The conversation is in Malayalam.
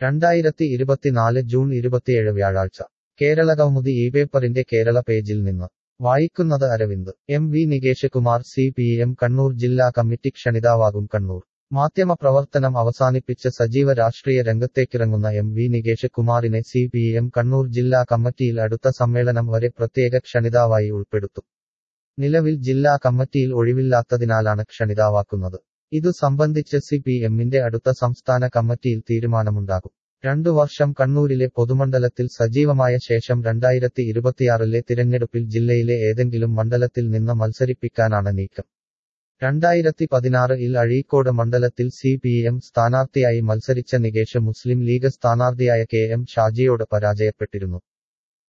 രണ്ടായിരത്തി ഇരുപത്തിനാല് ജൂൺ ഇരുപത്തിയേഴ് വ്യാഴാഴ്ച കേരളകൗമുദി ഈ പേപ്പറിന്റെ കേരള പേജിൽ നിന്ന് വായിക്കുന്നത് Aravind M V Nikesh Kumar C P M Kannur ജില്ലാ കമ്മിറ്റി ക്ഷണിതാവാകും കണ്ണൂർ മാധ്യമപ്രവർത്തനം അവസാനിപ്പിച്ച് സജീവ രാഷ്ട്രീയ രംഗത്തേക്കിറങ്ങുന്ന എം വി നികേഷ് കുമാറിനെ സി പി എം കണ്ണൂർ ജില്ലാ കമ്മിറ്റിയിൽ അടുത്ത സമ്മേളനം വരെ പ്രത്യേക ക്ഷണിതാവായി ഉൾപ്പെടുത്തും നിലവിൽ ജില്ലാ കമ്മിറ്റിയിൽ ഒഴിവില്ലാത്തതിനാലാണ് ക്ഷണിതാവാക്കുന്നത് ഇതു സംബന്ധിച്ച് സി പി എമ്മിന്റെ അടുത്ത സംസ്ഥാന കമ്മിറ്റിയിൽ തീരുമാനമുണ്ടാകും രണ്ടു വർഷം കണ്ണൂരിലെ പൊതുമണ്ഡലത്തിൽ സജീവമായ ശേഷം രണ്ടായിരത്തി ഇരുപത്തിയാറിലെ തിരഞ്ഞെടുപ്പിൽ ജില്ലയിലെ ഏതെങ്കിലും മണ്ഡലത്തിൽ നിന്ന് മത്സരിപ്പിക്കാനാണ് നീക്കം രണ്ടായിരത്തി പതിനാറിൽ അഴീക്കോട് മണ്ഡലത്തിൽ സി പി എം സ്ഥാനാർത്ഥിയായി മത്സരിച്ച നികേഷ് മുസ്ലിം ലീഗ് സ്ഥാനാർത്ഥിയായ കെ എം ഷാജിയോട് പരാജയപ്പെട്ടിരുന്നു